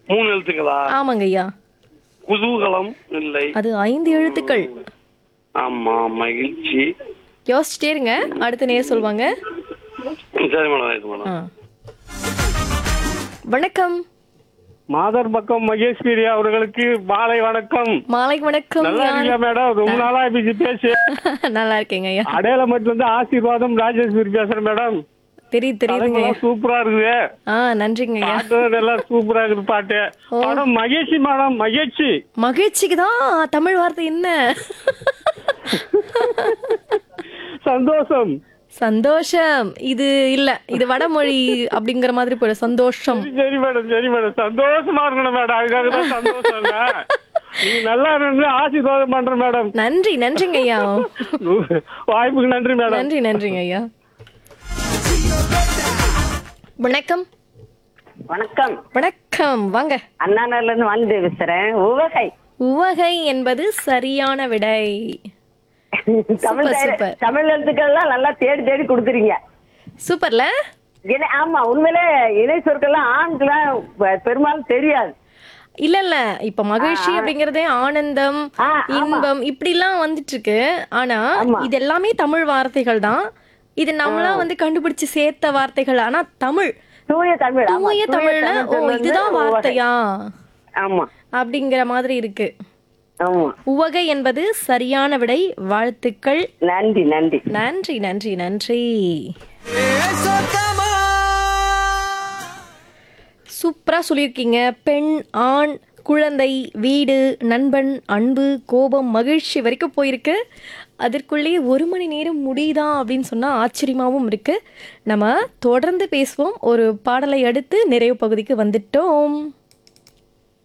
மூணு எழுத்துக்களா ஆமாங்க ஐயா குதூகலம் இல்லை அது ஐந்து எழுத்துக்கள் ஆமா மகிழ்ச்சி யோசிச்சுட்டே இருங்க அடுத்த நேர் சொல்லுவாங்க சரி மேடம் ஆயிடுச்சு மேடம் ஆ. வணக்கம் மாதர் பக்கம் மகேஸ்வரி அவர்களுக்கு மாலை வணக்கம் மாலை வணக்கம் நல்லா யார்? இருக்கீங்களா மேடம் ரொம்ப நாளா பேசி பேசி நல்லா இருக்கேங்க ஐயா அடையாளமட்டில இருந்து ஆசீர்வாதம் ராஜேஸ்வரி பேசுறேன் மேடம் தெரியுது தெரியுதுங்க ஐயா. தலைமுறை சூப்பரா இருக்குது ஆ நன்றிங்க ஐயா பாட்டு எல்லாம் சூப்பரா இருக்குது பாட்டு மேடம் மகேஷி மேடம் மகேஷி மகிழ்ச்சிக்கு தான் தமிழ் வார்த்தை என்ன சந்தோஷம் சந்தோஷம் இது இல்ல இது வடமொழி அப்படிங்கிற மாதிரி போயிடும் சந்தோஷம் சரி மேடம் சரி மேடம் சந்தோஷமா இருக்கணும் மேடம் அதுக்காக தான் சந்தோஷம் இல்ல நீங்க நல்லா இருந்து ஆசீர்வாதம் பண்றேன் மேடம் நன்றி நன்றிங்க ஐயா வாய்ப்புக்கு நன்றி மேடம் நன்றி நன்றிங்க ஐயா வணக்கம் வணக்கம் வணக்கம் வாங்க அண்ணாநகர்ல இருந்து வந்து பேசுறேன் உவகை உவகை என்பது சரியான விடை தமிழ் சூப்பர், தயாரி- சூப்பர். தமிழ் எழுத்துக்கள்லாம் நல்லா தேடி தேடி கொடுக்குறீங்க சூப்பர்ல இணை ஆமா உண்மையிலே இணை சொற்கள்லாம் ஆண்கெல்லாம் பெ- பெரும்பாலும் தெரியாது இல்ல இல்ல இப்ப மகிழ்ச்சி அப்படிங்கறதே ஆனந்தம் ஆ, ஆமா. இன்பம் இப்படி எல்லாம் வந்துட்டு இருக்கு ஆனா ஆமா. இது எல்லாமே தமிழ் வார்த்தைகள் தான் இது நம்மளா வந்து கண்டுபிடிச்சு சேர்த்த வார்த்தைகள் ஆனா தமிழ் தூய தமிழ் ஆமா, தூய தமிழ்ல தமிழ் ஓ சொல் வந்து இதுதான் உவகை. வார்த்தையா ஆமா அப்படிங்கிற மாதிரி இருக்கு ஆமா உவகை என்பது சரியான விடை வாழ்த்துக்கள் நன்றி நன்றி நன்றி நன்றி நன்றி சூப்பரா சொல்லியிருக்கீங்க பெண் ஆண் குழந்தை வீடு நண்பன் அன்பு கோபம் மகிழ்ச்சி வரைக்கும் போயிருக்கு அதற்குள்ளேயே ஒரு மணி நேரம் முடியுதா அப்படின்னு சொன்னால் ஆச்சரியமாகவும் இருக்கு நம்ம தொடர்ந்து பேசுவோம் ஒரு பாடலை அடுத்து நிறைவு பகுதிக்கு வந்துட்டோம்